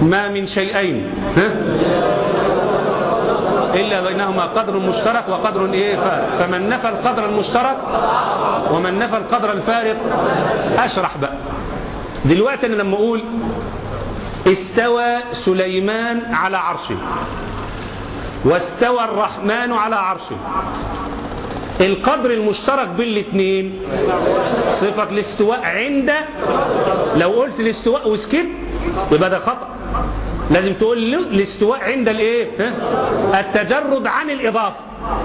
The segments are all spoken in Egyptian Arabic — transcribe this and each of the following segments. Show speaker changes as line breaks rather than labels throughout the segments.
ما من شيئين ها؟ إلا بينهما قدر مشترك وقدر إيه فارق فمن نفى القدر المشترك ومن نفى القدر الفارق أشرح بقى دلوقتي أنا لما أقول استوى سليمان على عرشه واستوى الرحمن على عرشه القدر المشترك بين الاثنين صفة الاستواء عند لو قلت الاستواء وسكت يبقى ده خطأ لازم تقول الاستواء عند الايه ها؟ التجرد عن الاضافه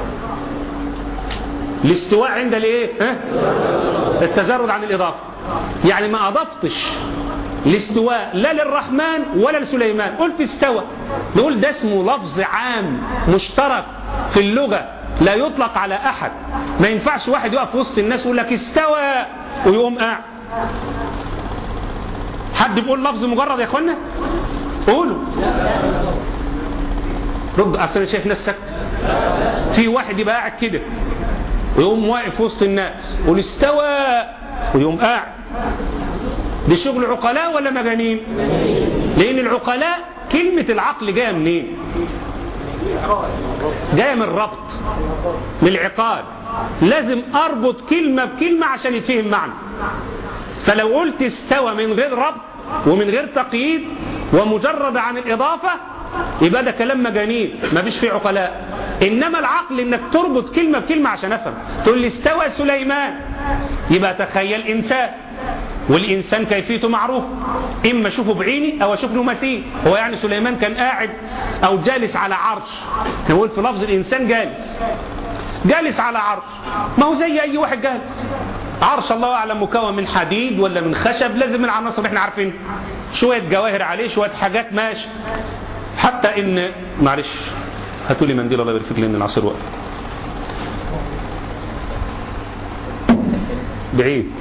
الاستواء عند الايه ها؟ التجرد عن الاضافه يعني ما اضفتش الاستواء لا للرحمن ولا لسليمان قلت استوى نقول ده اسمه لفظ عام مشترك في اللغه لا يطلق على احد ما ينفعش واحد يقف وسط الناس ويقول لك استوى ويقوم قاعد حد بيقول لفظ مجرد يا اخوانا قولوا رد اصل انا شايف ناس سكت في واحد يبقى قاعد كده ويقوم واقف وسط الناس يقول استوى ويقوم قاعد دي شغل عقلاء ولا مجانين لان العقلاء كلمة العقل جاية منين جاية من الربط من العقاد لازم اربط كلمة بكلمة عشان يتفهم معنى فلو قلت استوى من غير ربط ومن غير تقييد ومجرد عن الإضافة يبقى ده كلام مجانين ما فيش فيه عقلاء إنما العقل إنك تربط كلمة بكلمة عشان أفهم تقول لي استوى سليمان يبقى تخيل إنسان والإنسان كيفيته معروف إما أشوفه بعيني أو أشوف له مثيل هو يعني سليمان كان قاعد أو جالس على عرش نقول في لفظ الإنسان جالس جالس على عرش ما هو زي أي واحد جالس عرش الله أعلم مكون من حديد ولا من خشب لازم العناصر اللي احنا عارفين شوية جواهر عليه شوية حاجات ماشي حتى ان معلش هاتوا لي منديل الله يبارك فيك لان العصير وقت بعيد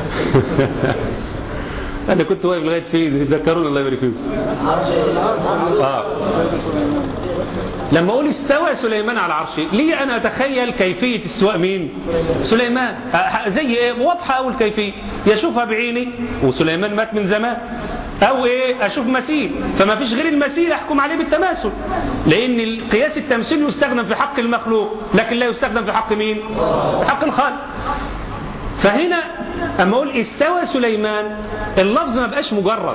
انا كنت واقف لغايه فين ذكروني الله يبارك فيكم اه لما اقول استوى سليمان على عرشه ليه انا اتخيل كيفيه استواء مين سليمان آه زي ايه واضحه اول كيفيه يشوفها بعيني وسليمان مات من زمان او ايه اشوف مثيل فما فيش غير المثيل احكم عليه بالتماثل لان القياس التمثيل يستخدم في حق المخلوق لكن لا يستخدم في حق مين في حق الخالق فهنا اما اقول استوى سليمان اللفظ ما بقاش مجرد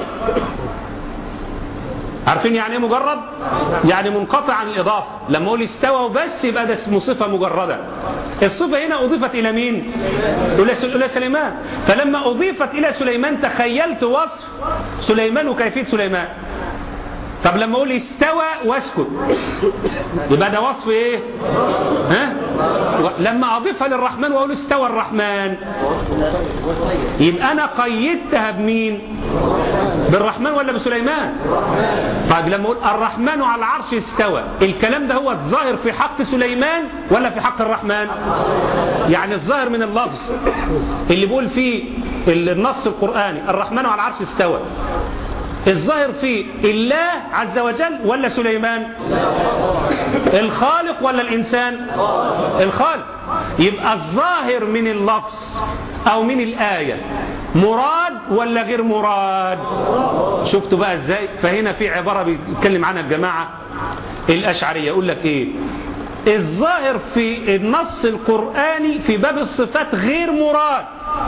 عارفين يعني ايه مجرد يعني منقطع عن الاضافه لما اقول استوى وبس يبقى ده اسمه صفه مجرده الصفه هنا اضيفت الى مين الى سليمان فلما اضيفت الى سليمان تخيلت وصف سليمان وكيفيه سليمان طب لما اقول استوى واسكت يبقى ده وصف ايه ها لما اضيفها للرحمن واقول استوى الرحمن يبقى انا قيدتها بمين بالرحمن ولا بسليمان طيب لما اقول الرحمن على العرش استوى الكلام ده هو الظاهر في حق سليمان ولا في حق الرحمن يعني الظاهر من اللفظ اللي بيقول فيه النص القرآني الرحمن على العرش استوى الظاهر فيه الله عز وجل ولا سليمان الخالق ولا الإنسان الخالق يبقى الظاهر من اللفظ أو من الآية مراد ولا غير مراد شفتوا بقى ازاي فهنا في عبارة بيتكلم عنها الجماعة الأشعرية يقول لك ايه الظاهر في النص القرآني في باب الصفات غير مراد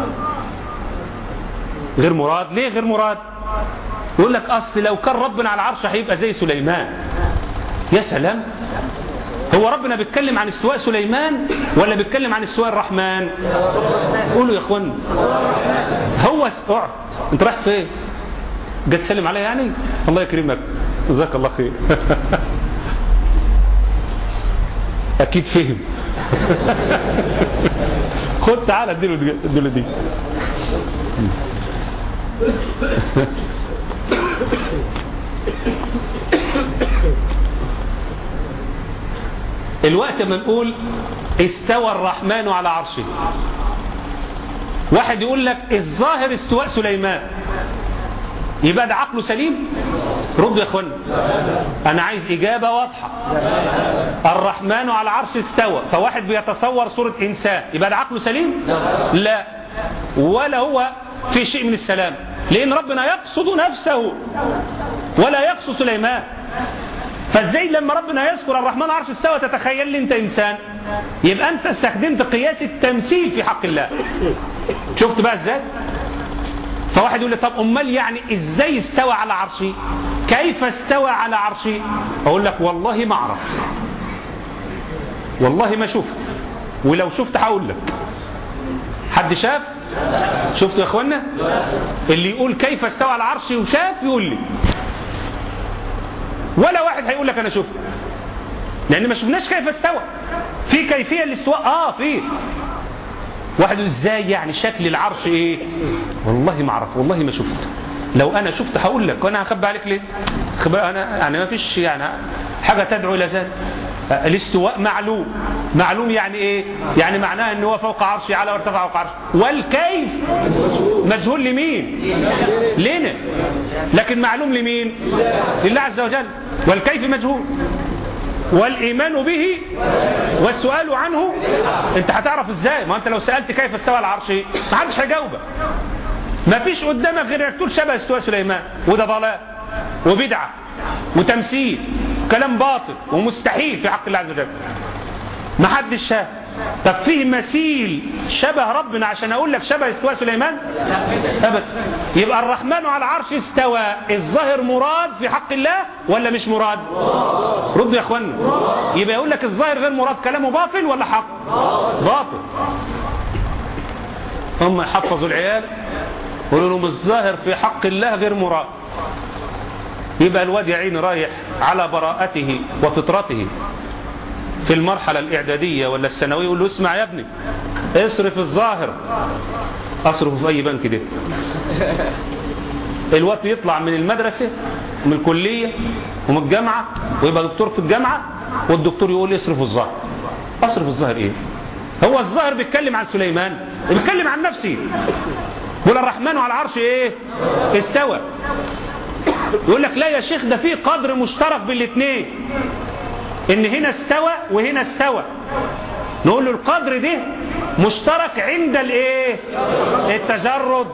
غير مراد ليه غير مراد يقول لك أصل لو كان ربنا على العرش هيبقى زي سليمان يا سلام هو ربنا بيتكلم عن استواء سليمان ولا بيتكلم عن استواء الرحمن قولوا يا اخوان هو اقعد انت رايح فين جاي تسلم عليا يعني الله يكرمك جزاك الله خير اكيد فهم خد تعالى اديله اديله دي الوقت ما نقول استوى الرحمن على عرشه واحد يقول لك الظاهر استواء سليمان يبقى ده عقله سليم رد يا اخوانا انا عايز اجابة واضحة الرحمن على العرش استوى فواحد بيتصور صورة انسان يبقى ده عقله سليم لا ولا هو في شيء من السلام لأن ربنا يقصد نفسه ولا يقصد سليمان فازاي لما ربنا يذكر الرحمن عرش استوى تتخيل لي انت انسان يبقى انت استخدمت قياس التمثيل في حق الله شفت بقى ازاي فواحد يقول لي طب امال يعني ازاي استوى على عرشه كيف استوى على عرشه اقول لك والله ما اعرف والله ما شفت ولو شفت هقول لك حد شاف شفتوا يا اخوانا اللي يقول كيف استوى على عرشه وشاف يقول لي ولا واحد هيقول لك انا شفت لان ما شفناش كيف استوى في كيفيه الاستواء اه في واحد ازاي يعني شكل العرش ايه والله ما اعرف والله ما شفت لو انا شفت هقول لك وانا هخبي عليك ليه انا يعني ما فيش يعني حاجه تدعو الى ذلك الاستواء معلوم معلوم يعني ايه يعني معناه ان هو فوق عرشي على وارتفع فوق عرشي والكيف مجهول لمين لنا لكن معلوم لمين لله عز وجل والكيف مجهول والإيمان به والسؤال عنه انت هتعرف ازاي ما انت لو سألت كيف استوى العرش ما حدش هيجاوبك ما فيش قدامك غير انك تقول شبه استواء سليمان وده ضلال وبدعة وتمثيل كلام باطل ومستحيل في حق الله عز وجل ما حدش شاف طب فيه مثيل شبه ربنا عشان اقول لك شبه استواء سليمان ابدا يبقى الرحمن على العرش استوى الظاهر مراد في حق الله ولا مش مراد ردوا يا اخوانا يبقى يقول لك الظاهر غير مراد كلامه باطل ولا حق باطل هم يحفظوا العيال يقولوا لهم الظاهر في حق الله غير مراد يبقى الواد يا عيني رايح على براءته وفطرته في المرحلة الإعدادية ولا الثانوية يقول له اسمع يا ابني اصرف الظاهر اصرفه في أي بنك ده الواد يطلع من المدرسة ومن الكلية ومن الجامعة ويبقى دكتور في الجامعة والدكتور يقول اصرف الظاهر اصرف الظاهر ايه هو الظاهر بيتكلم عن سليمان بيتكلم عن نفسي يقول الرحمن على العرش ايه استوى يقول لك لا يا شيخ ده في قدر مشترك بالاثنين ان هنا استوى وهنا استوى نقول له القدر ده مشترك عند الايه التجرد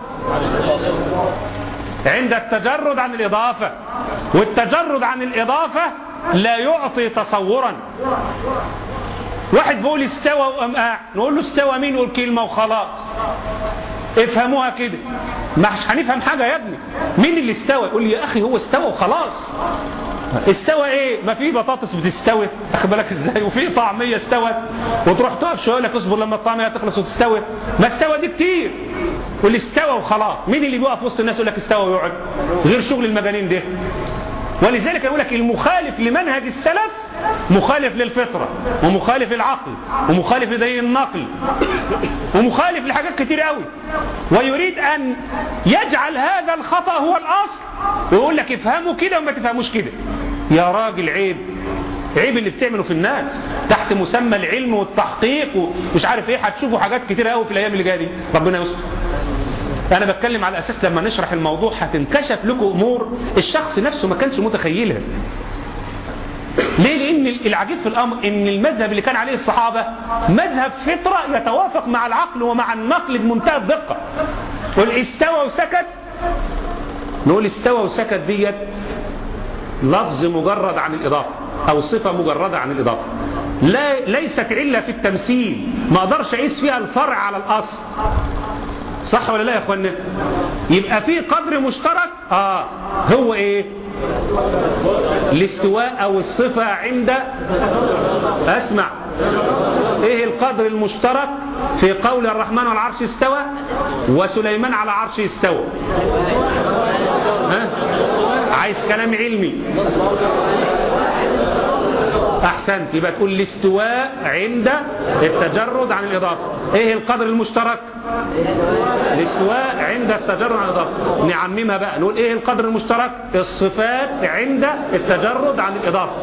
عند التجرد عن الإضافة والتجرد عن الإضافة لا يعطي تصورا واحد بيقول استوى وقام قاعد نقول له استوى مين يقول كلمة وخلاص افهموها كده مش هنفهم حاجة يا ابني مين اللي استوى يقول لي يا أخي هو استوى وخلاص استوى ايه ما في بطاطس بتستوي اخد بالك ازاي وفي طعميه استوت وتروح تقف شويه لك اصبر لما الطعميه تخلص وتستوي ما استوى دي كتير واللي استوى وخلاص مين اللي بيقف وسط الناس يقول لك استوى ويقعد غير شغل المجانين ده ولذلك يقول لك المخالف لمنهج السلف مخالف للفطرة ومخالف للعقل ومخالف لدليل النقل ومخالف لحاجات كتير قوي ويريد أن يجعل هذا الخطأ هو الأصل ويقول لك افهموا كده وما تفهموش كده يا راجل عيب عيب اللي بتعمله في الناس تحت مسمى العلم والتحقيق ومش عارف ايه هتشوفوا حاجات كتير قوي في الايام اللي جايه دي ربنا يستر انا بتكلم على اساس لما نشرح الموضوع هتنكشف لكم امور الشخص نفسه ما كانش متخيلها ليه لان العجيب في الامر ان المذهب اللي كان عليه الصحابة مذهب فطرة يتوافق مع العقل ومع النقل بمنتهى الدقة قل استوى وسكت نقول استوى وسكت ديت لفظ مجرد عن الإضافة أو صفة مجردة عن الإضافة لا ليست علة في التمثيل ما أقدرش أقيس فيها الفرع على الأصل صح ولا لا يا اخوانا يبقى في قدر مشترك اه هو ايه الاستواء او الصفة عند اسمع ايه القدر المشترك في قول الرحمن على العرش استوى وسليمان على عرش استوى ها عايز كلام علمي احسنت يبقى تقول الاستواء عند التجرد عن الاضافه ايه القدر المشترك الاستواء عند التجرد عن الاضافه نعممها بقى نقول ايه القدر المشترك الصفات عند التجرد عن الاضافه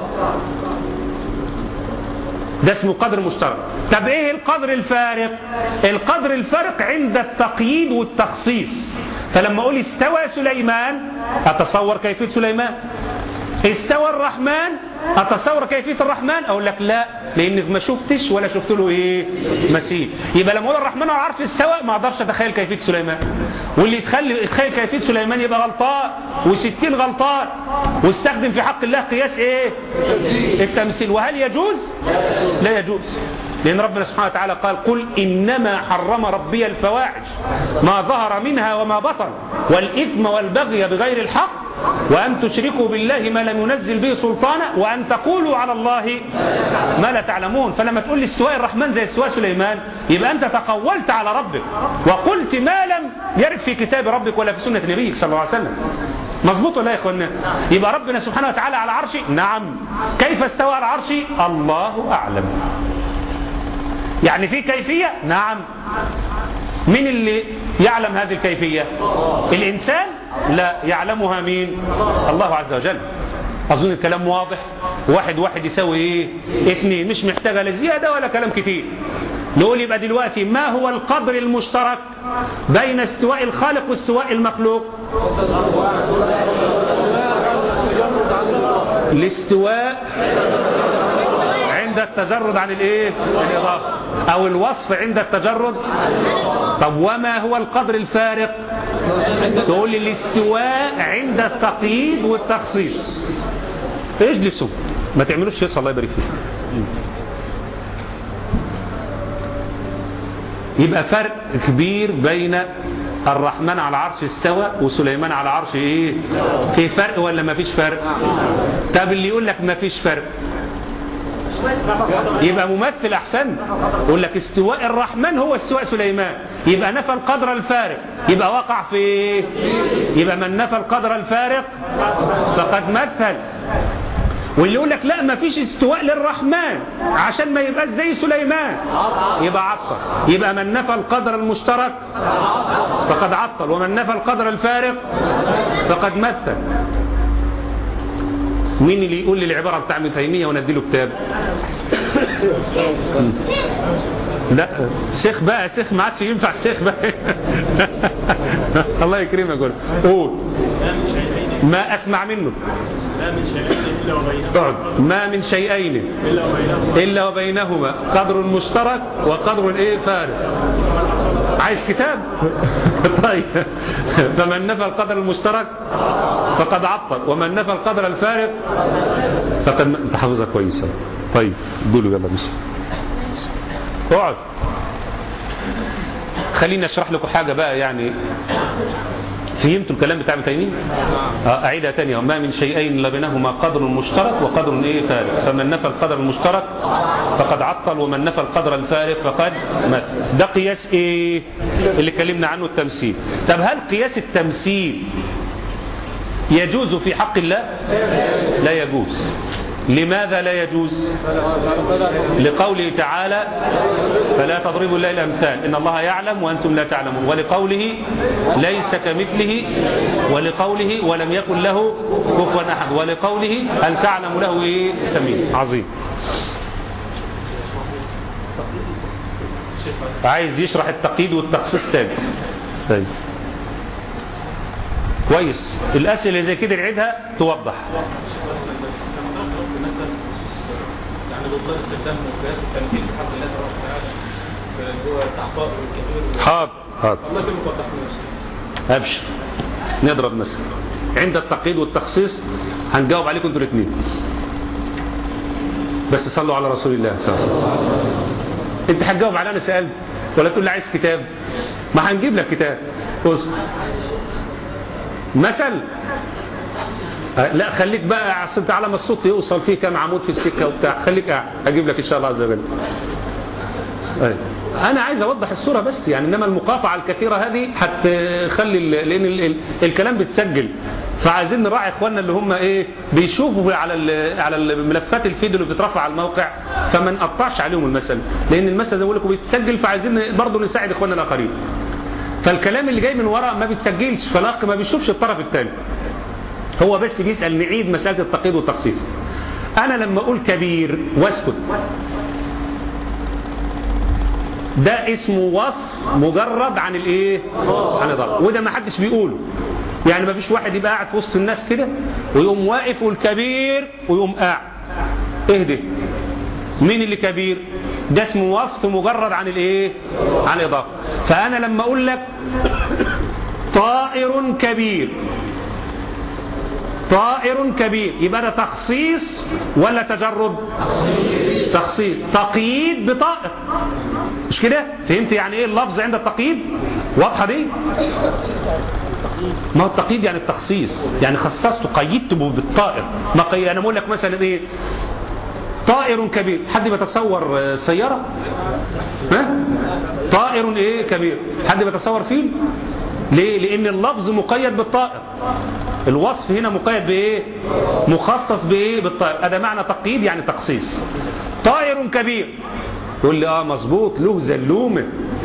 ده اسمه قدر مشترك طب ايه القدر الفارق القدر الفارق عند التقييد والتخصيص فلما اقول استوى سليمان اتصور كيفيه سليمان استوى الرحمن أتصور كيفية الرحمن أقول لك لا لأنك ما شفتش ولا شفت له إيه مثيل يبقى لما أقول الرحمن على العرش استوى ما أقدرش أتخيل كيفية سليمان واللي يتخيل يتخيل كيفية سليمان يبقى غلطان وستين غلطان واستخدم في حق الله قياس إيه التمثيل وهل يجوز لا يجوز لأن ربنا سبحانه وتعالى قال قل إنما حرم ربي الفواحش ما ظهر منها وما بطن والإثم والبغي بغير الحق وأن تشركوا بالله ما لم ينزل به سلطانا وأن تقولوا على الله ما لا تعلمون فلما تقول لي استواء الرحمن زي استواء سليمان يبقى أنت تقولت على ربك وقلت ما لم يرد في كتاب ربك ولا في سنة نبيك صلى الله عليه وسلم مظبوط ولا يا اخوانا يبقى ربنا سبحانه وتعالى على عرشه نعم كيف استوى على عرشه الله أعلم يعني في كيفية نعم مين اللي يعلم هذه الكيفية الإنسان لا يعلمها مين الله عز وجل أظن الكلام واضح واحد واحد يساوي إيه اثنين مش محتاجة لا زيادة ولا كلام كتير نقول يبقى دلوقتي ما هو القدر المشترك بين استواء الخالق واستواء المخلوق الاستواء عند التجرد عن الايه الاضافه او الوصف عند التجرد طب وما هو القدر الفارق تقول لي الاستواء عند التقييد والتخصيص اجلسوا ما تعملوش فيصل الله يبارك فيك يبقى فرق كبير بين الرحمن على عرش استوى وسليمان على عرش ايه في فرق ولا ما فيش فرق طب اللي يقول لك ما فيش فرق يبقى ممثل احسن يقول لك استواء الرحمن هو استواء سليمان يبقى نفى القدر الفارق يبقى وقع في ايه يبقى من نفى القدر الفارق فقد مثل واللي يقول لك لا ما فيش استواء للرحمن عشان ما يبقاش زي سليمان يبقى عطل يبقى من نفى القدر المشترك فقد عطل ومن نفى القدر الفارق فقد مثل مين اللي يقول لي العبارة بتاع ابن تيمية وندي له كتاب لا شيخ بقى شيخ ما عادش ينفع شيخ بقى الله يكرمك قول قول ما اسمع منه
ما من شيئين إلا وبينهما
اقعد ما من شيئين
إلا وبينهما
إلا وبينهما قدر مشترك وقدر ايه فارق عايز كتاب طيب فمن نفى القدر المشترك فقد عطل ومن نفى القدر الفارق فقد انت حافظها كويسه طيب قولوا يلا بس اقعد خليني اشرح لكم حاجه بقى يعني فهمتوا الكلام بتاع ابن تيميه آه، اعيدها تانية ما من شيئين الا بينهما قدر مشترك وقدر ايه فارق فمن نفى القدر المشترك فقد عطل ومن نفى القدر الفارق فقد مثل ده قياس ايه اللي اتكلمنا عنه التمثيل طب هل قياس التمثيل يجوز في حق الله لا يجوز لماذا لا يجوز لقوله تعالى فلا تضربوا الله الأمثال إن الله يعلم وأنتم لا تعلمون ولقوله ليس كمثله ولقوله ولم يكن له كفوا أحد ولقوله هل تعلم له إيه سميع عظيم عايز يشرح التقييد والتخصيص تاني طيب كويس الأسئلة زي كده نعيدها توضح
يعني بطلان استخدام مقياس التمثيل في حق الله تبارك وتعالى اللي هو التعطاء والكبير
حاضر حاضر
الله يكرمك وتحمل
أبشر نضرب مثلا عند التقييد والتخصيص هنجاوب عليكم انتوا الاثنين بس صلوا على رسول الله صلى الله عليه وسلم انت هتجاوب على انا سألت ولا تقول لي عايز كتاب ما هنجيب لك كتاب اصبر مثل أه، لا خليك بقى عشان تعالى ما الصوت يوصل فيه كام عمود في السكه وبتاع خليك قاعد هجيب لك ان شاء الله عز وجل أي. انا عايز اوضح الصوره بس يعني انما المقاطعه الكثيره هذه هتخلي ال- لان ال- ال- الكلام بيتسجل فعايزين نراعي اخواننا اللي هم ايه بيشوفوا على ال- على الملفات الفيديو اللي بتترفع على الموقع فما نقطعش عليهم المثل لان المثل زي ما بقول لكم بيتسجل فعايزين برضه نساعد اخواننا الاخرين فالكلام اللي جاي من ورا ما بيتسجلش فالاخ ما بيشوفش الطرف الثاني هو بس بيسأل نعيد مسألة التقييد والتخصيص أنا لما أقول كبير واسكت ده اسمه وصف مجرد عن الايه عن الضرب وده ما حدش بيقوله يعني ما فيش واحد يبقى قاعد في وسط الناس كده ويقوم واقف والكبير ويقوم قاعد اهدي مين اللي كبير ده اسمه وصف مجرد عن الايه عن الاضافه فانا لما اقول لك طائر كبير طائر كبير يبقى ده تخصيص ولا تجرد تخصيص تقييد بطائر مش كده فهمت يعني ايه اللفظ عند التقييد واضحه دي ما هو التقييد يعني التخصيص يعني خصصته قيدته بالطائر ما قي... انا بقول لك مثلا ايه طائر كبير حد بيتصور سيارة ها طائر ايه كبير حد بيتصور فيل ليه لان اللفظ مقيد بالطائر الوصف هنا مقيد بايه مخصص بايه بالطائر هذا معنى تقييد يعني تخصيص طائر كبير يقول لي اه مظبوط له زلومه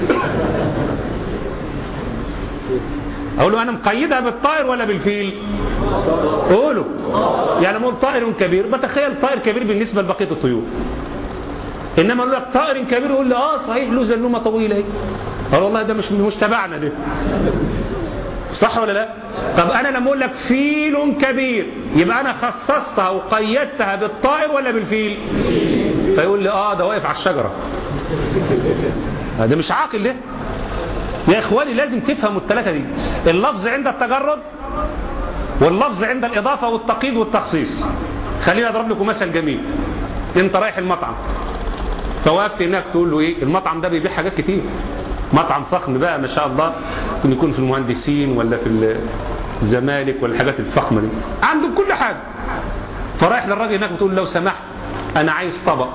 اقول له انا مقيدها بالطائر ولا بالفيل قولوا يعني مول طائر كبير بتخيل طائر كبير بالنسبه لبقيه الطيور انما اقول لك طائر كبير يقول لي اه صحيح له زلومه طويله اهي قال والله ده مش مش تبعنا ده صح ولا لا طب انا لما اقول لك فيل كبير يبقى انا خصصتها وقيدتها بالطائر ولا بالفيل فيقول لي اه ده واقف على الشجره ده مش عاقل ده يا اخواني لازم تفهموا الثلاثه دي اللفظ عند التجرد واللفظ عند الاضافه والتقييد والتخصيص خليني اضرب لكم مثل جميل انت رايح المطعم فوقفت هناك تقول له ايه المطعم ده بيبيع حاجات كتير مطعم فخم بقى ما شاء الله ممكن يكون في المهندسين ولا في الزمالك ولا الحاجات الفخمه دي عنده كل حاجه فرايح للراجل هناك بتقول لو سمحت انا عايز طبق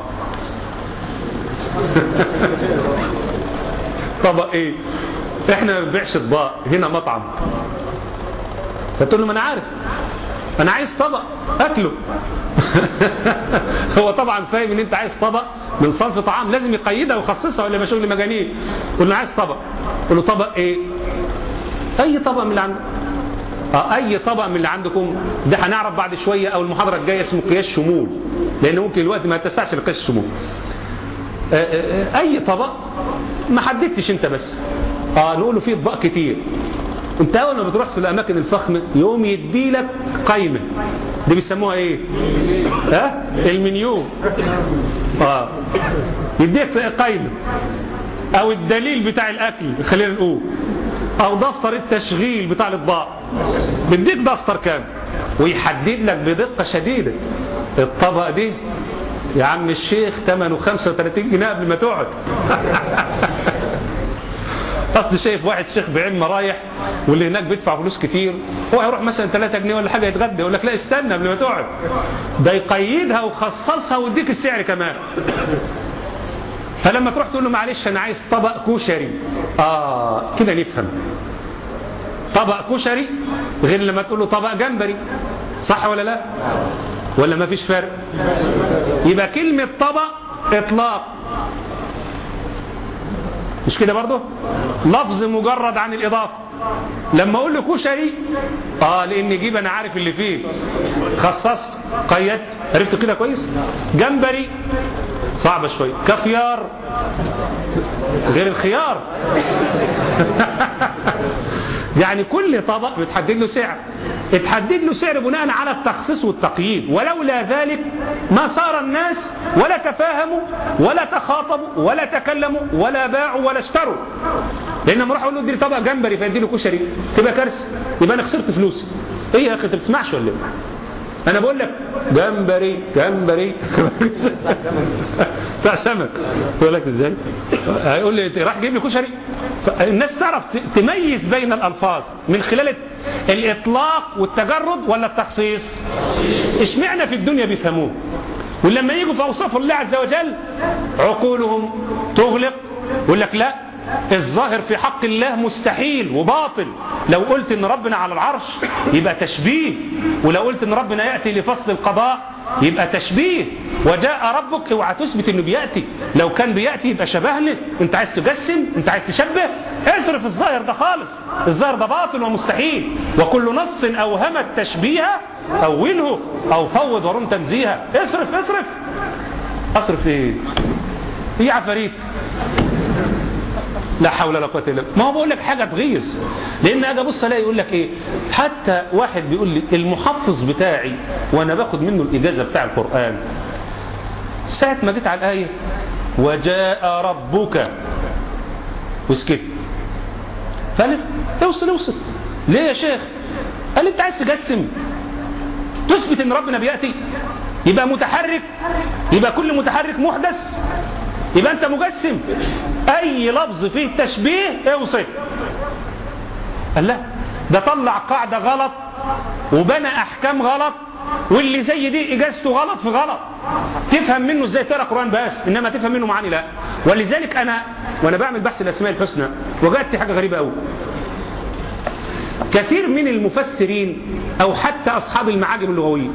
طبق ايه احنا ما بنبيعش اطباق هنا مطعم فتقول له ما انا عارف انا عايز طبق اكله هو طبعا فاهم ان انت عايز طبق من صنف طعام لازم يقيدها ويخصصها ولا شغل مجانين قول له عايز طبق قول له طبق ايه اي طبق من اللي عندك آه اي طبق من اللي عندكم ده هنعرف بعد شويه او المحاضره الجايه اسمه قياس شمول لان ممكن الوقت ما يتسعش لقياس الشمول آه آه اي طبق ما حددتش انت بس اه نقول له فيه اطباق كتير انت اول ما بتروح في الاماكن الفخمه يوم يدي لك قايمه دي بيسموها ايه ها المنيو اه يديك قايمه او الدليل بتاع الاكل خلينا نقول او دفتر التشغيل بتاع الاطباق بيديك دفتر كام ويحدد لك بدقه شديده الطبق دي يا عم الشيخ ثمنه 35 جنيه قبل ما تقعد اصل شايف واحد شيخ بعلم رايح واللي هناك بيدفع فلوس كتير هو هيروح مثلا 3 جنيه ولا حاجه يتغدى يقول لك لا استنى قبل ما تقعد ده يقيدها ويخصصها ويديك السعر كمان فلما تروح تقول له معلش انا عايز طبق كشري اه كده نفهم طبق كشري غير لما تقول له طبق جمبري صح ولا لا ولا ما فيش فرق يبقى كلمة طبق اطلاق مش كده برضه لفظ مجرد عن الإضافة لما أقول له كشري آه لأن جيب أنا عارف اللي فيه خصصت قيدت عرفت كده كويس جمبري صعبة شوية كخيار غير الخيار يعني كل طبق بتحدد له سعر اتحدد له سعر بناء على التخصيص والتقييد ولولا ذلك ما صار الناس ولا تفاهموا ولا تخاطبوا ولا تكلموا ولا باعوا ولا اشتروا لان لما اروح اقول له اديني طبق جمبري فيدي له كشري تبقى كارثه يبقى انا خسرت فلوسي ايه يا اخي انت بتسمعش ولا ايه انا بقول لك جمبري جمبري بتاع سمك يقول لك ازاي هيقول لي راح جيب لي كشري الناس تعرف تميز بين الالفاظ من خلال الاطلاق والتجرد ولا التخصيص اشمعنى في الدنيا بيفهموه ولما يجوا في اوصاف الله عز وجل عقولهم تغلق يقول لك لا الظاهر في حق الله مستحيل وباطل لو قلت ان ربنا على العرش يبقى تشبيه ولو قلت ان ربنا يأتي لفصل القضاء يبقى تشبيه وجاء ربك اوعى تثبت انه بيأتي لو كان بيأتي يبقى شبهنا انت عايز تجسم انت عايز تشبه اصرف الظاهر ده خالص الظاهر ده باطل ومستحيل وكل نص اوهم التشبيه اوله او فوض ورم تنزيها اصرف اصرف اصرف ايه ايه عفاريت لا حول ولا قوه الا بالله ما هو بقول لك حاجه تغيظ لان اجي ابص الاقي يقول لك ايه حتى واحد بيقول لي المحفظ بتاعي وانا باخد منه الاجازه بتاع القران ساعه ما جيت على الايه وجاء ربك وسكت فقال لي اوصل اوصل ليه يا شيخ قال لي انت عايز تجسم تثبت ان ربنا بياتي يبقى متحرك يبقى كل متحرك محدث يبقى انت مجسم اي لفظ فيه تشبيه اوصف قال لا ده طلع قاعدة غلط وبنى احكام غلط واللي زي دي اجازته غلط في غلط تفهم منه ازاي تقرا قران بس انما تفهم منه معاني لا ولذلك انا وانا بعمل بحث الاسماء الحسنى وجدت حاجه غريبه قوي كثير من المفسرين او حتى اصحاب المعاجم اللغويه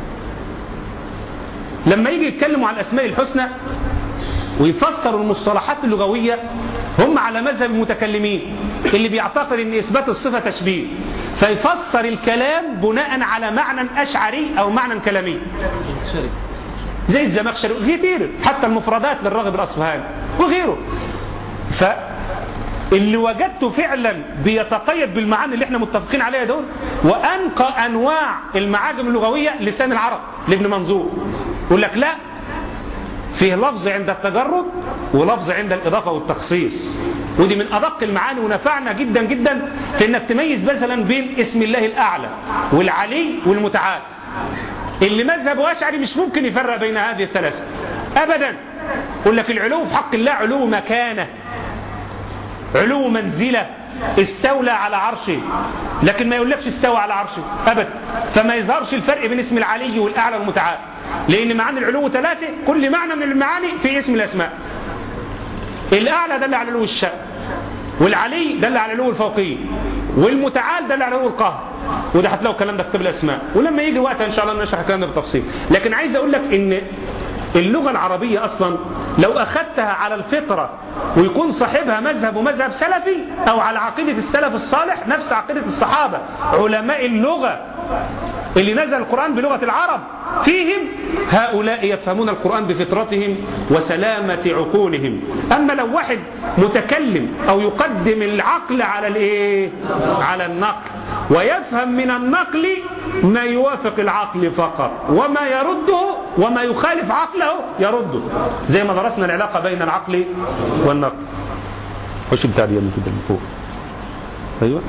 لما يجي يتكلموا عن الاسماء الحسنى ويفسروا المصطلحات اللغوية هم على مذهب المتكلمين اللي بيعتقد ان اثبات الصفة تشبيه فيفسر الكلام بناء على معنى اشعري او معنى كلامي زي الزمخشري كتير حتى المفردات للراغب الاصفهاني وغيره ف اللي وجدته فعلا بيتقيد بالمعاني اللي احنا متفقين عليها دول وانقى انواع المعاجم اللغويه لسان العرب لابن منظور يقول لك لا فيه لفظ عند التجرد ولفظ عند الإضافة والتخصيص ودي من أدق المعاني ونفعنا جدا جدا في أنك تميز مثلا بين اسم الله الأعلى والعلي والمتعال اللي مذهبه أشعري مش ممكن يفرق بين هذه الثلاثة أبدا يقول لك العلو في حق الله علو مكانة علو منزلة استولى على عرشه لكن ما يقولكش استوى على عرشه أبدا فما يظهرش الفرق بين اسم العلي والأعلى والمتعال لأن معاني العلو ثلاثة كل معنى من المعاني في اسم الأسماء الأعلى دل على علو الشأن والعلي دل على علو الفوقية والمتعال دل على علو القهر وده هتلاقوا الكلام ده في كتاب الأسماء ولما يجي وقت إن شاء الله نشرح الكلام ده بالتفصيل لكن عايز أقول لك إن اللغة العربية أصلا لو أخذتها على الفطرة ويكون صاحبها مذهب ومذهب سلفي أو على عقيدة السلف الصالح نفس عقيدة الصحابة علماء اللغة اللي نزل القرآن بلغة العرب فيهم هؤلاء يفهمون القرآن بفطرتهم وسلامة عقولهم أما لو واحد متكلم أو يقدم العقل على الإيه؟ على النقل ويفهم من النقل ما يوافق العقل فقط وما يرده وما يخالف عقله يرده زي ما درسنا العلاقة بين العقل والنقل خش بتاع دي من كده من فوق ايوه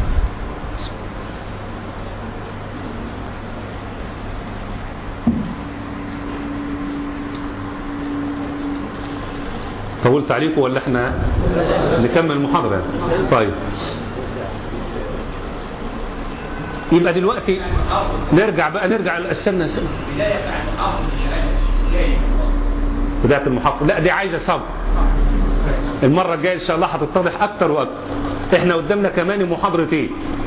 طولت عليكم ولا احنا نكمل المحاضرة يعني؟ طيب يبقى دلوقتي نرجع بقى نرجع السنة سنة بداية المحافظة لا دي عايزة صبر المرة الجاية ان شاء الله هتتضح اكتر واكتر احنا قدامنا كمان محاضرتين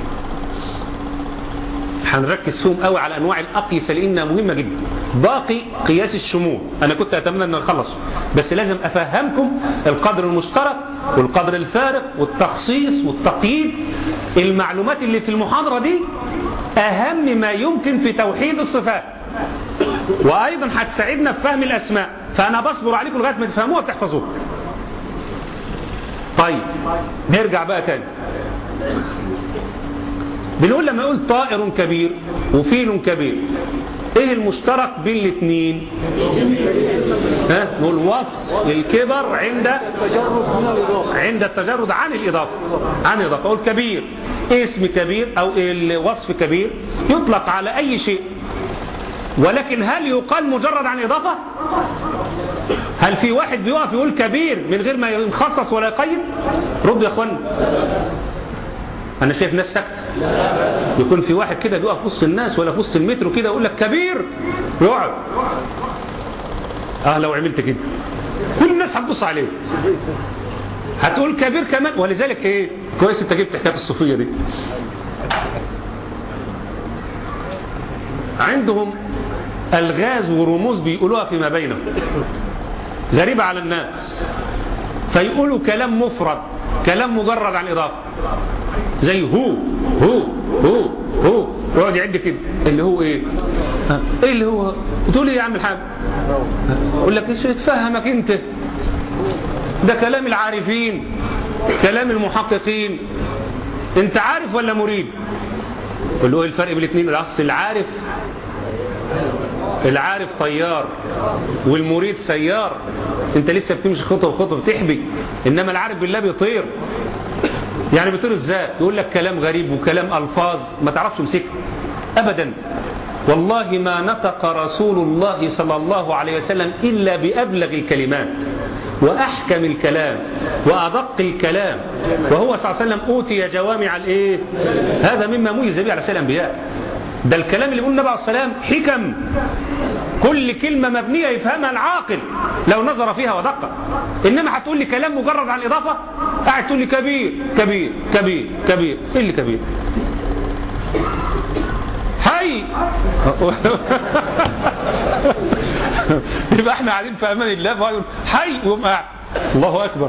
هنركز فيهم قوي على انواع الاقيسه لانها مهمه جدا باقي قياس الشمول انا كنت اتمنى ان نخلص بس لازم افهمكم القدر المشترك والقدر الفارق والتخصيص والتقييد المعلومات اللي في المحاضره دي اهم ما يمكن في توحيد الصفات وايضا هتساعدنا في فهم الاسماء فانا بصبر عليكم لغايه ما تفهموها وتحفظوها طيب نرجع بقى تاني بنقول لما يقول طائر كبير وفيل كبير ايه المشترك بين الاثنين ها نقول وصف الكبر عند عند التجرد عن الاضافه عن الاضافه اقول كبير اسم كبير او الوصف كبير يطلق على اي شيء ولكن هل يقال مجرد عن اضافه هل في واحد بيقف يقول كبير من غير ما يخصص ولا يقيم رد يا اخوانا انا شايف ناس ساكته يكون في واحد كده بيقف في وسط الناس ولا في وسط المترو كده يقول لك كبير يقعد اه لو عملت كده كل الناس هتبص عليه هتقول كبير كمان ولذلك ايه كويس انت جبت حكايه الصوفيه دي عندهم الغاز ورموز بيقولوها فيما بينهم غريبة على الناس فيقولوا كلام مفرد كلام مجرد عن إضافة زي هو هو هو هو يقعد يعد كده اللي هو ايه ها. ايه اللي هو تقول ايه يا عم الحاج يقول لك ايش تفهمك انت ده كلام العارفين كلام المحققين انت عارف ولا مريد قل له ايه الفرق بين الاثنين الاصل العارف العارف طيار والمريد سيار انت لسه بتمشي خطوه بخطوه بتحبي انما العارف بالله بيطير يعني بيطير ازاي يقول لك كلام غريب وكلام الفاظ ما تعرفش تمسكه ابدا والله ما نطق رسول الله صلى الله عليه وسلم إلا بأبلغ الكلمات وأحكم الكلام وأدق الكلام وهو صلى الله عليه وسلم أوتي جوامع الإيه هذا مما ميز به على سيد الأنبياء ده الكلام اللي بيقول النبي عليه السلام حكم كل كلمة مبنية يفهمها العاقل لو نظر فيها ودقق إنما هتقول لي كلام مجرد عن الإضافة قاعد تقول لي كبير كبير كبير كبير إيه اللي كبير حي يبقى احنا قاعدين في امان الله فهو يقول حي ويقوم قاعد الله اكبر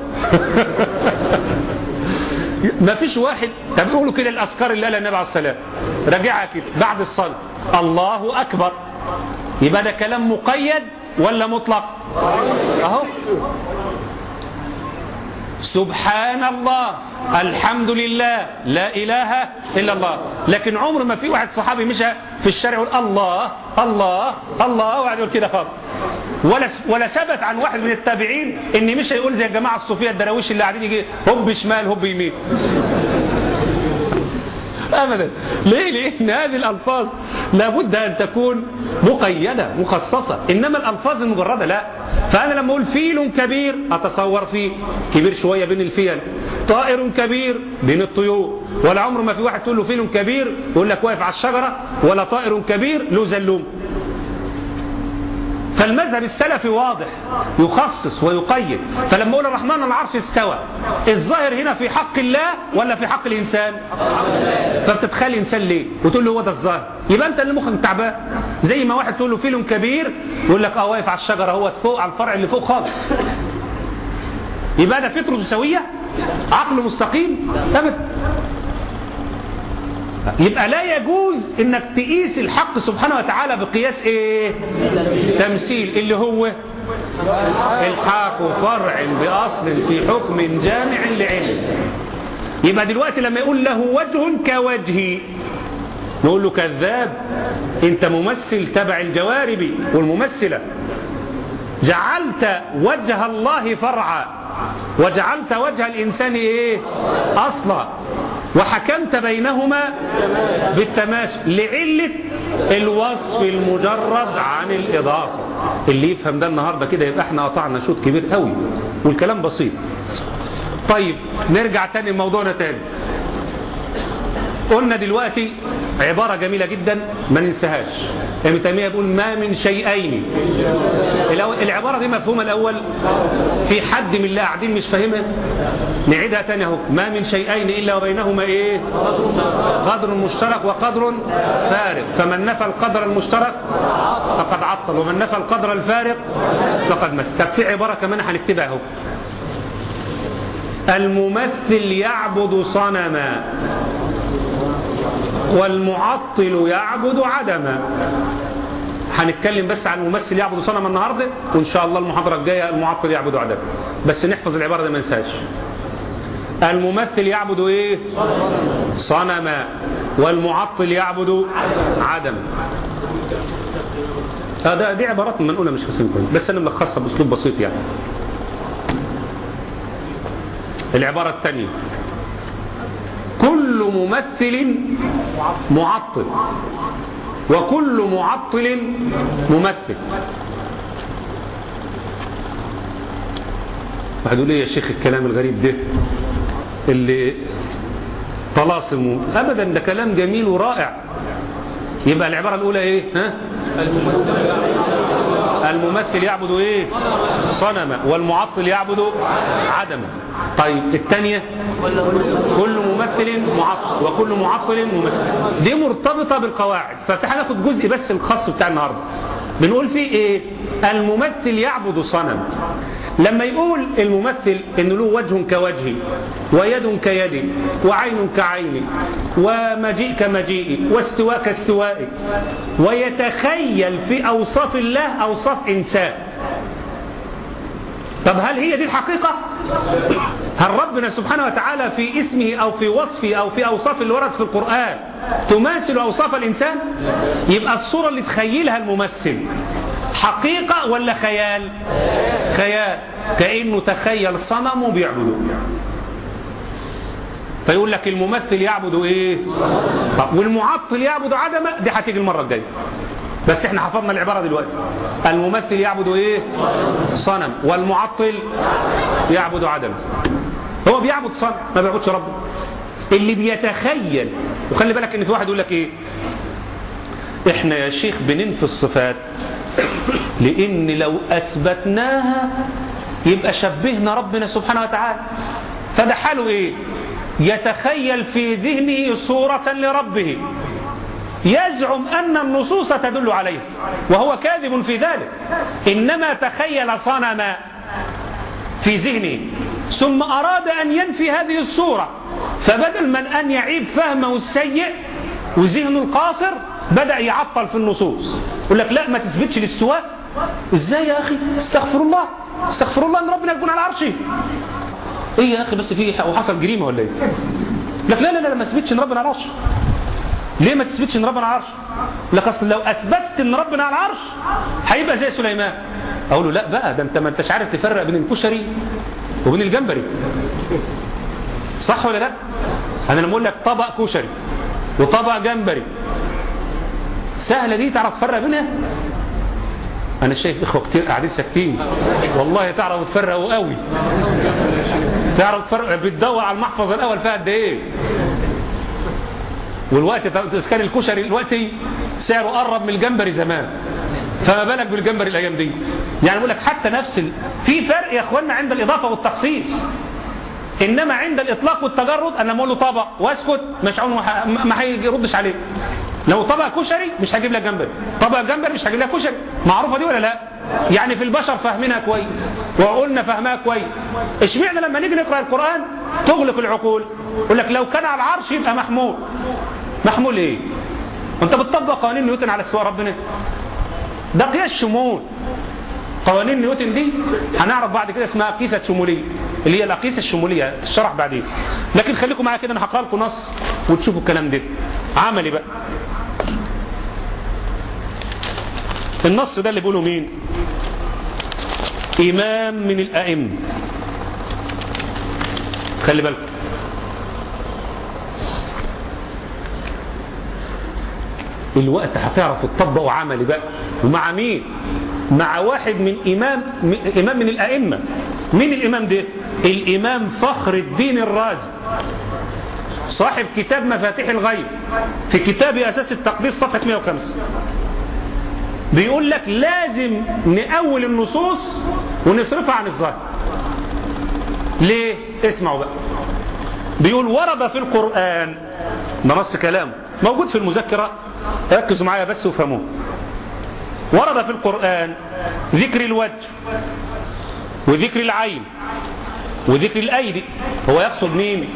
ما فيش واحد طب يقولوا كده الاذكار اللي قالها النبي عليه السلام راجعها كده بعد الصلاه الله اكبر يبقى ده كلام مقيد ولا مطلق اهو سبحان الله الحمد لله لا إله إلا الله لكن عمر ما في واحد صحابي مشى في الشارع يقول الله الله الله وقعد يقول كده خالص ولا ولا ثبت عن واحد من التابعين ان مش هيقول زي الجماعه الصوفيه الدراويش اللي قاعدين يجي هب شمال هب يمين ابدا ليه لان هذه الالفاظ لابد ان تكون مقيده مخصصه انما الالفاظ المجرده لا فانا لما اقول فيل كبير اتصور فيه كبير شويه بين الفيل طائر كبير بين الطيور ولا عمر ما في واحد تقول له فيل كبير يقول لك واقف على الشجره ولا طائر كبير له زلوم فالمذهب السلفي واضح يخصص ويقيد فلما اقول الرحمن على العرش استوى الظاهر هنا في حق الله ولا في حق الانسان فبتتخيل الانسان ليه وتقول له هو ده الظاهر يبقى انت اللي مخك تعبان زي ما واحد تقول له فيل كبير يقول لك اه واقف على الشجره هو فوق على الفرع اللي فوق خالص يبقى ده فطره سويه عقل مستقيم ابدا يبقى لا يجوز انك تقيس الحق سبحانه وتعالى بقياس ايه تمثيل اللي هو الحاق فرع باصل في حكم جامع لعلم يبقى دلوقتي لما يقول له وجه كوجهي نقول له كذاب انت ممثل تبع الجوارب والممثلة جعلت وجه الله فرعا وجعلت وجه الإنسان إيه أصلا وحكمت بينهما بالتماثل لعلة الوصف المجرد عن الإضافة اللي يفهم ده النهاردة كده يبقى احنا قطعنا شوط كبير قوي والكلام بسيط طيب نرجع تاني لموضوعنا تاني قلنا دلوقتي عبارة جميلة جدا ما ننساهاش ابن تيمية بيقول ما من شيئين العبارة دي مفهومة الأول في حد من اللي قاعدين مش فاهمها نعيدها تاني اهو ما من شيئين إلا وبينهما إيه قدر مشترك وقدر فارق فمن نفى القدر المشترك فقد عطل ومن نفى القدر الفارق فقد مس طب في عبارة كمان هنكتبها اهو الممثل يعبد صنما والمعطل يعبد عدما هنتكلم بس عن الممثل يعبد صنما النهارده وان شاء الله المحاضره الجايه المعطل يعبد عدما بس نحفظ العباره دي ما ننساش الممثل يعبد ايه صنما والمعطل يعبد عدما هذا دي عبارات منقوله مش حسين كويس بس انا ملخصها باسلوب بسيط يعني العباره الثانيه كل ممثل معطل وكل معطل ممثل واحد يقول لي يا شيخ الكلام الغريب ده اللي طلاسم ابدا ده كلام جميل ورائع يبقى العبارة الاولى ايه ها الممثل يعبد ايه صنما والمعطل يعبد عدما طيب الثانية كل ممثل معطل وكل معطل ممثل دي مرتبطة بالقواعد فهناخد جزء بس الخاص بتاع النهاردة بنقول فيه ايه الممثل يعبد صنم لما يقول الممثل ان له وجه كوجهي ويد كيدي وعين كعيني ومجيء كمجيئي واستواء كاستوائي ويتخيل في اوصاف الله اوصاف انسان طب هل هي دي الحقيقة هل ربنا سبحانه وتعالى في اسمه أو في وصفه أو في أوصاف اللي ورد في القرآن تماثل أوصاف الإنسان يبقى الصورة اللي تخيلها الممثل حقيقة ولا خيال خيال كأنه تخيل صنم بيعبده فيقول لك الممثل يعبد ايه طب والمعطل يعبد عدمه دي هتيجي المرة الجاية بس احنا حفظنا العبارة دلوقتي الممثل يعبد ايه صنم والمعطل يعبد عدمه هو بيعبد صنم ما بيعبدش ربه اللي بيتخيل وخلي بالك ان في واحد يقول لك ايه احنا يا شيخ بننفي الصفات لان لو اثبتناها يبقى شبهنا ربنا سبحانه وتعالى فده حاله ايه يتخيل في ذهنه صورة لربه يزعم أن النصوص تدل عليه وهو كاذب في ذلك إنما تخيل صنما في ذهنه ثم أراد أن ينفي هذه الصورة فبدل من أن يعيب فهمه السيء وذهنه القاصر بدأ يعطل في النصوص يقول لك لا ما تثبتش الاستواء ازاي يا أخي استغفر الله استغفر الله أن ربنا يكون على عرشه ايه يا أخي بس في وحصل جريمة ولا ايه لك لا لا لا ما تثبتش ان ربنا على عرشه ليه ما تثبتش ان ربنا على العرش لك اصل لو اثبتت ان ربنا على العرش هيبقى زي سليمان اقول له لا بقى ده انت ما انتش عارف تفرق بين الكشري وبين الجمبري صح ولا لا انا لما اقول لك طبق كشري وطبق جمبري سهله دي تعرف تفرق بينها انا شايف اخوه كتير قاعدين ساكتين والله تعرفوا تفرقوا قوي تعرف تفرق بتدور على المحفظ الاول فيها قد ايه والوقت كان الكشري دلوقتي سعره قرب من الجمبري زمان فما بالك بالجمبري الايام دي يعني بقول لك حتى نفس ال... في فرق يا اخوانا عند الاضافه والتخصيص انما عند الاطلاق والتجرد انا بقول له طبق واسكت مش عون وح... ما هيردش عليه لو طبق كشري مش هجيب لك جمبري طبق جمبري مش هجيب لك كشري معروفه دي ولا لا يعني في البشر فاهمينها كويس وقلنا فهمها كويس اشمعنى لما نيجي نقرا القران تغلق العقول يقول لك لو كان على العرش يبقى محمول محمول ايه انت بتطبق قوانين نيوتن على استواء ربنا ده قياس شمول قوانين نيوتن دي هنعرف بعد كده اسمها قيسة شمولية اللي هي الأقيسة الشمولية تشرح بعدين لكن خليكم معايا كده انا هقرا لكم نص وتشوفوا الكلام ده عملي بقى النص ده اللي بيقوله مين إمام من الأئمة خلي بالكم الوقت هتعرف تطبقوا عملي بقى ومع مين مع واحد من إمام إمام من الأئمة مين الإمام ده الإمام فخر الدين الرازي صاحب كتاب مفاتيح الغيب في كتاب أساس التقديس صفحة 105 بيقول لك لازم نأول النصوص ونصرفها عن الظاهر ليه اسمعوا بقى بيقول ورد في القرآن ده نص كلامه موجود في المذكرة ركزوا معايا بس وفهموه ورد في القرآن ذكر الوجه وذكر العين وذكر الأيدي هو يقصد مين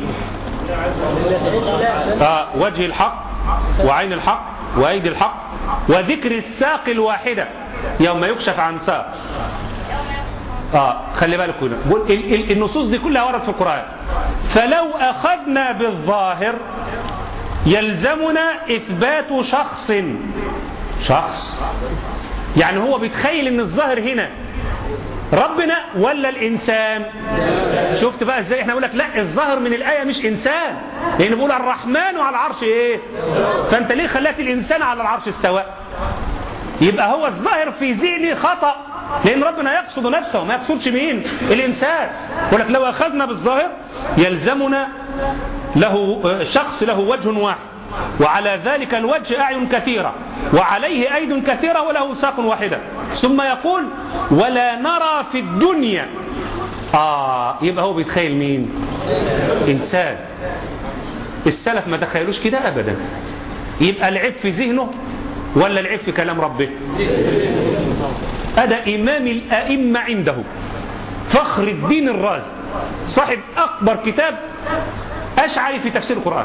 آه وجه الحق وعين الحق وأيدي الحق وذكر الساق الواحدة يوم يكشف عن ساق آه خلي بالك هنا النصوص دي كلها ورد في القرآن فلو أخذنا بالظاهر يلزمنا إثبات شخص شخص يعني هو بيتخيل ان الظاهر هنا ربنا ولا الإنسان شفت بقى ازاي احنا نقول لك لا الظاهر من الآية مش إنسان لأن بيقول الرحمن على العرش ايه فانت ليه خلات الإنسان على العرش استوى يبقى هو الظاهر في ذهني خطأ لأن ربنا يقصد نفسه ما يقصدش مين الإنسان يقول لك لو أخذنا بالظاهر يلزمنا له شخص له وجه واحد وعلى ذلك الوجه أعين كثيرة وعليه أيد كثيرة وله ساق واحدة ثم يقول ولا نرى في الدنيا آه يبقى هو بيتخيل مين إنسان السلف ما تخيلوش كده أبدا يبقى العيب في ذهنه ولا العيب في كلام ربه هذا إمام الأئمة عنده فخر الدين الرازي صاحب أكبر كتاب أشعري في تفسير القرآن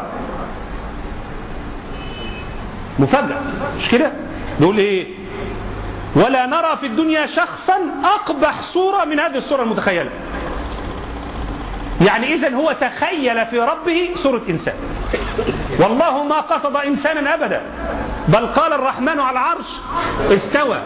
مفاجأة مش كده نقول ايه ولا نرى في الدنيا شخصا أقبح صورة من هذه الصورة المتخيلة يعني إذا هو تخيل في ربه صورة إنسان والله ما قصد إنسانا أبدا بل قال الرحمن على العرش استوى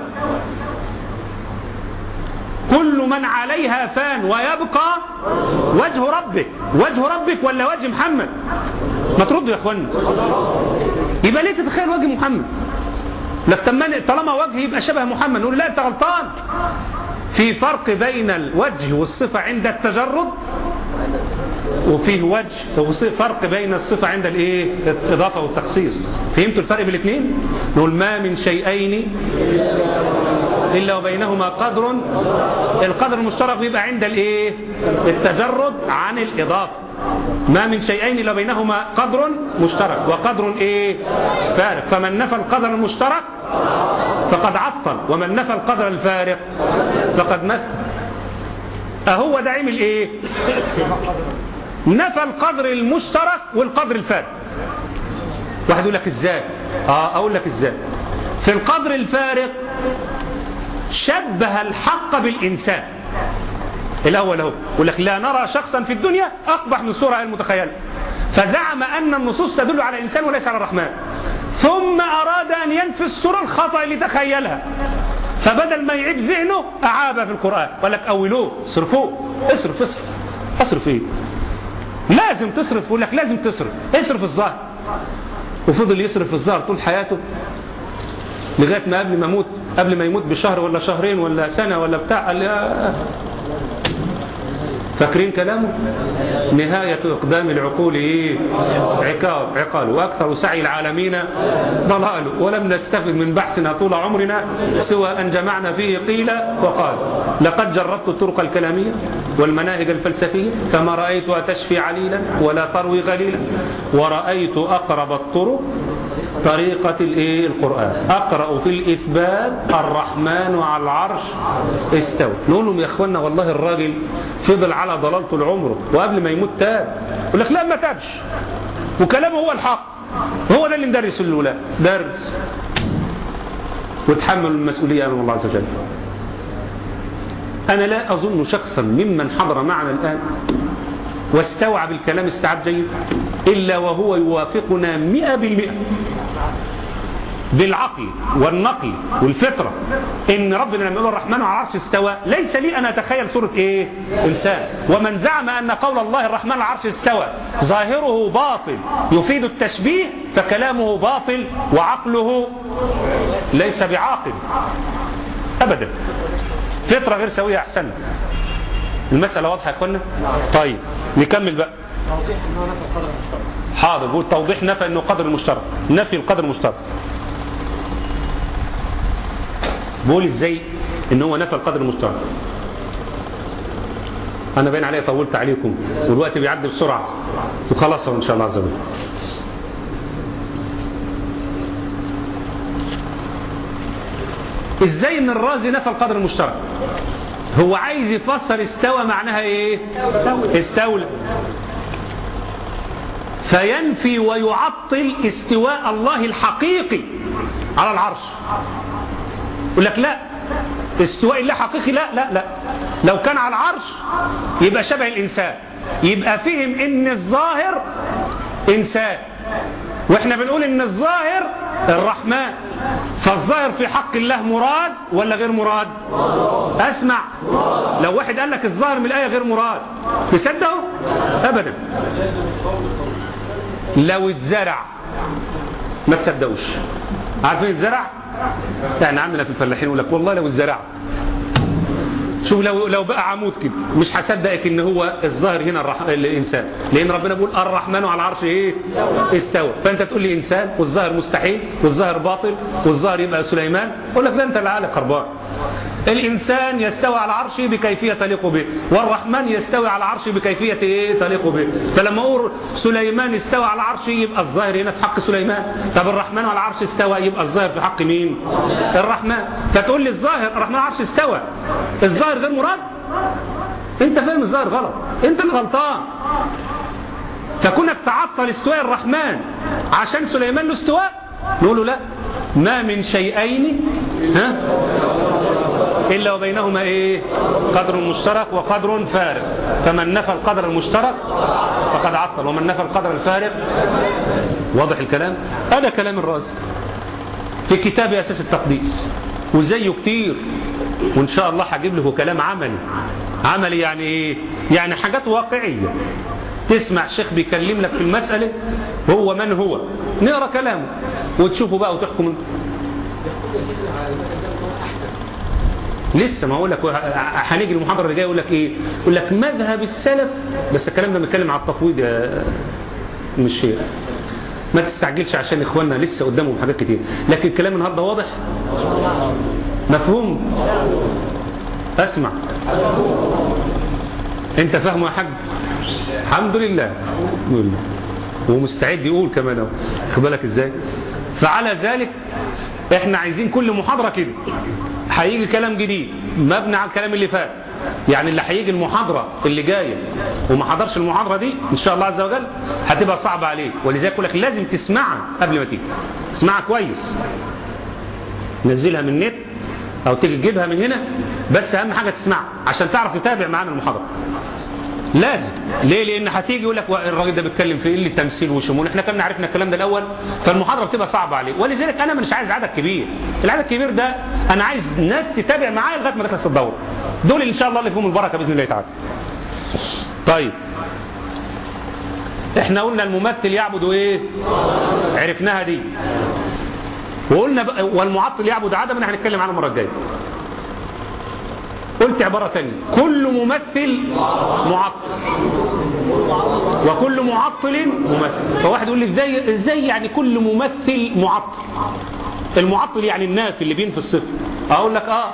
كل من عليها فان ويبقى وجه ربك وجه ربك ولا وجه محمد ما تردوا يا اخوانا يبقى ليه تتخيل وجه محمد لك طالما وجه يبقى شبه محمد نقول لا انت غلطان في فرق بين الوجه والصفة عند التجرد وفيه وجه فرق بين الصفة عند الايه الإضافة والتخصيص فهمتوا الفرق بين الاثنين نقول ما من شيئين إلا وبينهما قدر القدر المشترك بيبقى عند الايه التجرد عن الإضافة ما من شيئين إلا بينهما قدر مشترك وقدر ايه فارق فمن نفى القدر المشترك فقد عطل ومن نفى القدر الفارق فقد مثل أهو ده عمل ايه نفى القدر المشترك والقدر الفارق واحد يقول لك ازاي اه اقول لك ازاي في القدر الفارق شبه الحق بالإنسان الأول هو يقول لك لا نرى شخصا في الدنيا أقبح من الصورة المتخيلة فزعم أن النصوص تدل على الإنسان وليس على الرحمن ثم أراد أن ينفي الصورة الخطأ اللي تخيلها فبدل ما يعيب ذهنه أعابها في القرآن قال لك أولوه اصرفوه اصرف اصرف اصرف ايه لازم تصرف يقول لك لازم تصرف اصرف الظاهر وفضل يصرف في الظاهر طول حياته لغاية ما قبل ما يموت قبل ما يموت بشهر ولا شهرين ولا سنة ولا بتاع قال يا فاكرين كلامه نهاية إقدام العقول إيه عقاب عقال وأكثر سعي العالمين ضلال ولم نستفد من بحثنا طول عمرنا سوى أن جمعنا فيه قيل وقال لقد جربت الطرق الكلامية والمناهج الفلسفية فما رأيتها تشفي عليلا ولا تروي غليلا ورأيت أقرب الطرق طريقة الايه القرآن أقرأ في الإثبات الرحمن على العرش استوى نقول لهم يا أخوانا والله الراجل فضل على ضلال طول عمره وقبل ما يموت تاب يقول لك لا ما تابش وكلامه هو الحق هو ده اللي مدرس الأولاد درس وتحمل المسؤولية أمام الله عز وجل أنا لا أظن شخصا ممن حضر معنا الآن واستوعب الكلام استيعاب جيد إلا وهو يوافقنا مئة بالمئة بالعقل والنقل والفطرة ان ربنا لما يقول الرحمن على العرش استوى ليس لي ان اتخيل صورة ايه انسان ومن زعم ان قول الله الرحمن على العرش استوى ظاهره باطل يفيد التشبيه فكلامه باطل وعقله ليس بعاقل ابدا فطرة غير سوية احسن المسألة واضحة يا اخوانا طيب نكمل بقى حاضر بقول توضيح نفى انه قدر المشترك نفي القدر المشترك بقول ازاي ان هو نفى القدر المشترك انا باين عليا طولت عليكم والوقت بيعدي بسرعه وخلاص ان شاء الله عز وجل ازاي ان الرازي نفى القدر المشترك هو عايز يفسر استوى معناها ايه استولى فينفي ويعطل استواء الله الحقيقي على العرش يقول لك لا استواء الله حقيقي لا لا لا لو كان على العرش يبقى شبه الإنسان يبقى فهم ان الظاهر إنسان واحنا بنقول ان الظاهر الرحمن فالظاهر في حق الله مراد ولا غير مراد اسمع لو واحد قال لك الظاهر من الآية غير مراد تصدقه ابدا لو اتزرع ما تصدقوش عارفين الزرع يعني عندنا في الفلاحين يقول لك والله لو اتزرع شوف لو لو بقى عمود كده مش هصدقك ان هو الظاهر هنا الرح... الانسان لان ربنا بيقول الرحمن على العرش ايه استوى فانت تقول لي انسان والظاهر مستحيل والظاهر باطل والظاهر يبقى سليمان اقول لك لا انت اللي عقلك خربان الإنسان يستوي على عرشه بكيفية تليق به والرحمن يستوي على عرشه بكيفية إيه تليق به فلما أقول سليمان استوى على عرشه يبقى الظاهر هنا في حق سليمان طب الرحمن على العرش استوى يبقى الظاهر في حق مين الرحمن فتقول لي الظاهر الرحمن على العرش استوى الظاهر غير مراد انت فاهم الظاهر غلط انت الغلطان فكونك تعطل استواء الرحمن عشان سليمان له استواء نقول له لا ما من شيئين ها إلا وبينهما إيه قدر مشترك وقدر فارق فمن نفى القدر المشترك فقد عطل ومن نفى القدر الفارق واضح الكلام هذا كلام الرازي في كتاب أساس التقديس وزيه كتير وإن شاء الله هجيب له كلام عملي عملي يعني إيه يعني حاجات واقعية تسمع الشيخ بيكلم لك في المسألة هو من هو نقرأ كلامه وتشوفوا بقى وتحكم انتوا لسه ما اقول لك هنيجي المحاضره اللي جايه يقول لك ايه يقول لك مذهب السلف بس الكلام ده بنتكلم على التفويض يا مش هي ما تستعجلش عشان اخواننا لسه قدامهم حاجات كتير لكن الكلام النهارده واضح مفهوم اسمع انت فاهمه يا حاج الحمد لله الحمد لله ومستعد يقول كمان اهو خد بالك ازاي فعلى ذلك احنا عايزين كل محاضرة كده هيجي كلام جديد مبني على الكلام اللي فات يعني اللي هيجي المحاضرة اللي جاية وما حضرش المحاضرة دي ان شاء الله عز وجل هتبقى صعبة عليه ولذلك يقول لك لازم تسمعها قبل ما تيجي اسمعها كويس نزلها من النت او تيجي تجيبها من هنا بس اهم حاجة تسمعها عشان تعرف تتابع معانا المحاضرة لازم ليه لان هتيجي يقول لك الراجل ده بيتكلم في ايه اللي تمثيل وشمول احنا كنا عرفنا الكلام ده الاول فالمحاضره بتبقى صعبه عليه ولذلك انا مش عايز عدد كبير العدد الكبير ده انا عايز ناس تتابع معايا لغايه ما تخلص الدوره دول ان شاء الله اللي فيهم البركه باذن الله تعالى طيب احنا قلنا الممثل يعبد ايه عرفناها دي وقلنا بقى والمعطل يعبد عدما هنتكلم عنه المره الجايه قلت عبارة ثانية كل ممثل معطل وكل معطل ممثل فواحد يقول لي ازاي ازاي يعني كل ممثل معطل المعطل يعني النافي اللي بينفي الصفر اقول لك اه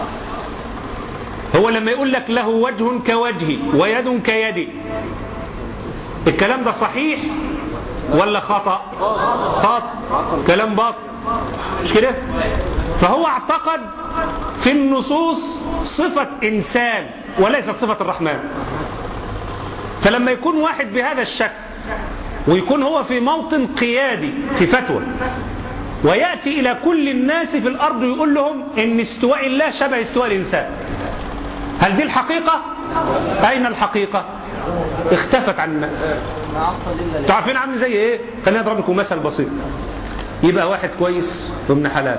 هو لما يقول لك له وجه كوجهي ويد كيدي الكلام ده صحيح ولا خطأ خطأ كلام باطل مش كده فهو اعتقد في النصوص صفة إنسان وليست صفة الرحمن فلما يكون واحد بهذا الشكل ويكون هو في موطن قيادي في فتوى ويأتي إلى كل الناس في الأرض ويقول لهم إن استواء الله شبه استواء الإنسان هل دي الحقيقة؟ أين الحقيقة؟ اختفت عن الناس تعرفين عامل زي ايه خلينا اضرب لكم مثل بسيط يبقى واحد كويس وابن حلال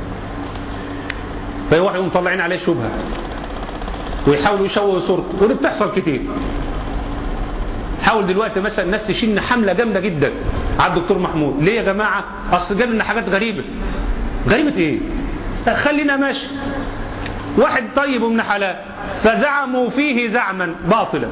فهي واحد مطلعين عليه شبهة ويحاولوا يشوهوا صورته ودي بتحصل كتير حاول دلوقتي مثلا الناس تشيلنا حملة جامدة جدا على الدكتور محمود ليه يا جماعة اصل جاب لنا حاجات غريبة غريبة ايه خلينا ماشي واحد طيب ومن حلال فزعموا فيه زعما باطلا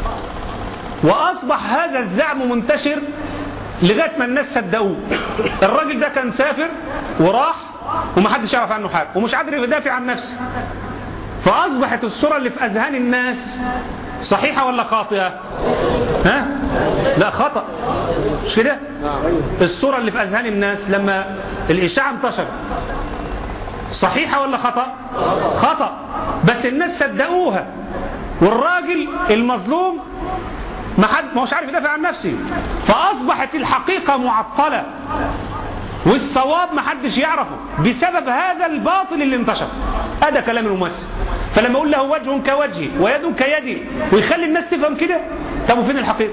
وأصبح هذا الزعم منتشر لغاية ما الناس صدقوه الراجل ده كان سافر وراح ومحدش يعرف عنه حاجة ومش قادر يدافع عن نفسه فأصبحت الصورة اللي في أذهان الناس صحيحة ولا خاطئة ها لا خطأ مش كده الصورة اللي في أذهان الناس لما الإشاعة انتشر صحيحة ولا خطأ خطأ بس الناس صدقوها والراجل المظلوم ما حد ما هوش عارف يدافع عن نفسه فأصبحت الحقيقة معطلة والصواب ما حدش يعرفه بسبب هذا الباطل اللي انتشر هذا كلام الممثل فلما يقول له وجه كوجهي ويد كيدي ويخلي الناس تفهم كده طب وفين الحقيقة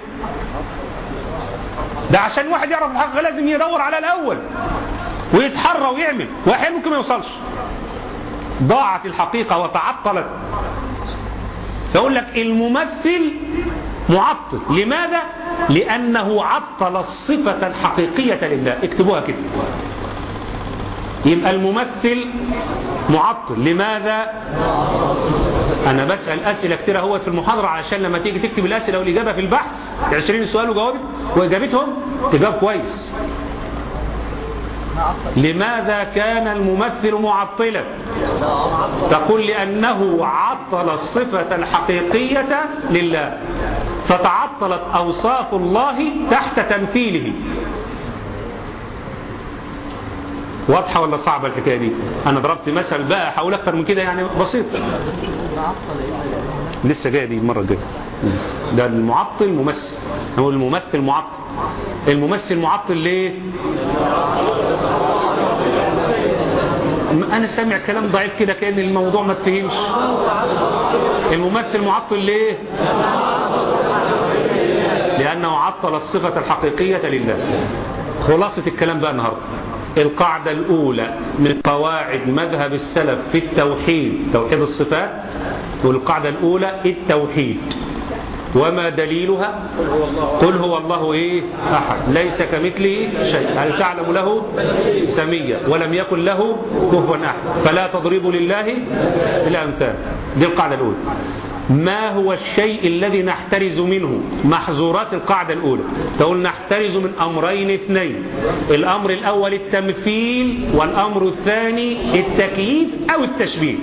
ده عشان واحد يعرف الحقيقة لازم يدور على الأول ويتحرى ويعمل واحيانا ممكن ما يوصلش ضاعت الحقيقة وتعطلت فيقول لك الممثل معطل لماذا؟ لأنه عطل الصفة الحقيقية لله اكتبوها كده يبقى الممثل معطل لماذا؟ أنا بسأل أسئلة كتير اهوت في المحاضرة علشان لما تيجي تكتب الأسئلة والإجابة في البحث 20 سؤال وجوابت وإجابتهم تجاوب كويس لماذا كان الممثل معطلا تقول لأنه عطل الصفة الحقيقية لله فتعطلت أوصاف الله تحت تمثيله واضحة ولا صعبة الحكاية دي أنا ضربت مثل بقى حاول أكتر من كده يعني بسيط لسه جاية دي المرة الجاية ده المعطل ممثل هو الممثل معطل الممثل معطل ليه انا سامع كلام ضعيف كده كأن الموضوع ما تفهمش الممثل معطل ليه لأنه عطل الصفة الحقيقية لله خلاصة الكلام بقى النهاردة القاعدة الأولى من قواعد مذهب السلف في التوحيد توحيد الصفات والقاعدة الأولى التوحيد وما دليلها قل هو الله إيه أحد ليس كمثله شيء هل تعلم له سميا ولم يكن له كفوا أحد فلا تضربوا لله الأمثال دي القاعدة الأولى ما هو الشيء الذي نحترز منه محظورات القاعدة الأولى تقول نحترز من أمرين اثنين الأمر الأول التمثيل والأمر الثاني التكييف أو التشبيه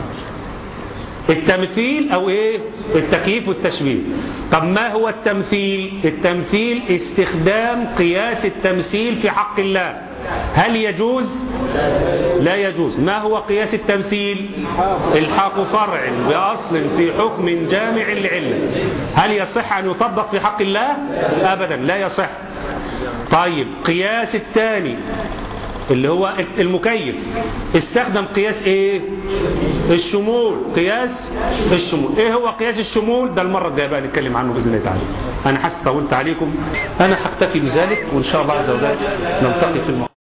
التمثيل أو إيه التكييف والتشبيه طب ما هو التمثيل التمثيل استخدام قياس التمثيل في حق الله هل يجوز لا يجوز ما هو قياس التمثيل الحاق فرع بأصل في حكم جامع لعلة هل يصح أن يطبق في حق الله أبدا لا يصح طيب قياس الثاني اللي هو المكيف استخدم قياس ايه الشمول قياس الشمول ايه هو قياس الشمول ده المرة الجاية بقى نتكلم عنه بإذن الله تعالى انا حاسس طولت عليكم انا هكتفي بذلك وان شاء الله عز وجل نلتقي في الموضوع